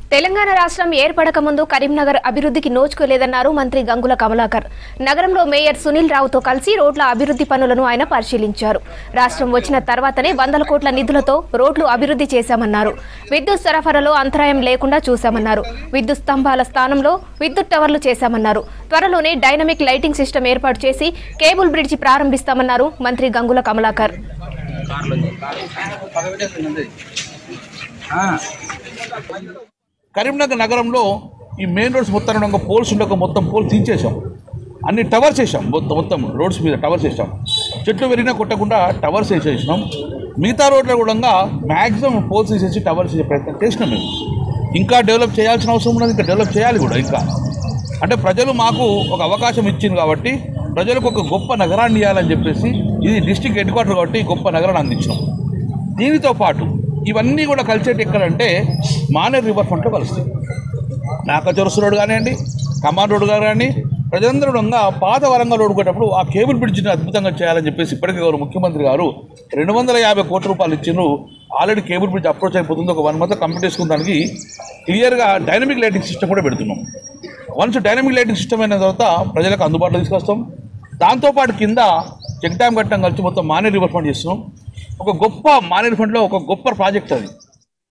తెలంగాణ రాష్ట్రం ఏర్పడక ముందు కరీంనగర్ అభివృద్ధికి నోచుకోలేదన్నారు మంత్రి గంగుల కమలాకర్ నగరంలో మేయర్ సునీల్ రావుతో కలిసి రోడ్ల అభివృద్ధి పనులను ఆయన పరిశీలించారు రాష్ట్రం వచ్చిన తర్వాతనే వందల కోట్ల నిధులతో రోడ్లు అభివృద్ధి చేశామన్నారు విద్యుత్ సరఫరాలో అంతరాయం లేకుండా చూశామన్నారు విద్యుత్ స్తంభాల స్థానంలో విద్యుత్ టవర్లు చేశామన్నారు త్వరలోనే డైనమిక్ లైటింగ్ సిస్టమ్ ఏర్పాటు చేసి కేబుల్ బ్రిడ్జి ప్రారంభిస్తామన్నారు మంత్రి గంగుల కమలాకర్ కరీంనగర్ నగరంలో ఈ మెయిన్ రోడ్స్ మొత్తం ఒక పోల్స్ ఉండక మొత్తం పోల్స్ తీసేసాం అన్ని టవర్స్ వేసాం మొత్తం మొత్తం రోడ్స్ మీద టవర్స్ వేసాం చెట్లు పెరిగినా కొట్టకుండా టవర్స్ వేసేసినాం మిగతా రోడ్ల కూడా మ్యాక్సిమం పోల్స్ తీసేసి టవర్స్ వేసే ప్రయత్నం చేసినాం మేము ఇంకా డెవలప్ చేయాల్సిన అవసరం ఉన్నది ఇంకా డెవలప్ చేయాలి కూడా ఇంకా అంటే ప్రజలు మాకు ఒక అవకాశం ఇచ్చింది కాబట్టి ప్రజలకు ఒక గొప్ప నగరాన్ని ఇవ్వాలని చెప్పేసి ఇది డిస్టిక్ హెడ్ క్వార్టర్ కాబట్టి గొప్ప నగరాన్ని అందించినాం దీనితో పాటు ఇవన్నీ కూడా కలిసేటి ఎక్కడంటే మానేర్ రివర్ ఫ్రంట్లో కలుస్తాయి నాకచొరసు రోడ్ కానివ్వండి కమాన్ రోడ్ కానివ్వండి ప్రజలందరూ కూడా పాత వరంగల్ రోడ్ కొట్టేటప్పుడు ఆ కేబుల్ బ్రిడ్జిని అద్భుతంగా చేయాలని చెప్పేసి ఇప్పటికే గౌరవ ముఖ్యమంత్రి గారు రెండు వందల యాభై కోట్ల రూపాయలు ఇచ్చిండ్రు ఆల్రెడీ కేబుల్ బ్రిడ్జ్ అప్రోచ్ అయిపోతుంది ఒక వన్ మంత్ కంప్లీట్ చేసుకున్న దానికి క్లియర్గా డైనమిక్ లైటింగ్ సిస్టమ్ కూడా పెడుతున్నాం వన్స్ డైనమిక్ లైటింగ్ సిస్టమ్ అయిన తర్వాత ప్రజలకు అందుబాటులో తీసుకొస్తాం దాంతోపాటు కింద చెక్ డ్యామ్ కట్టడం కలిసి మొత్తం మానేర్ రివర్ ఫ్రంట్ చేస్తున్నాం ఒక గొప్ప మానేర్ ఫ్రంట్లో ఒక గొప్ప ప్రాజెక్ట్ అది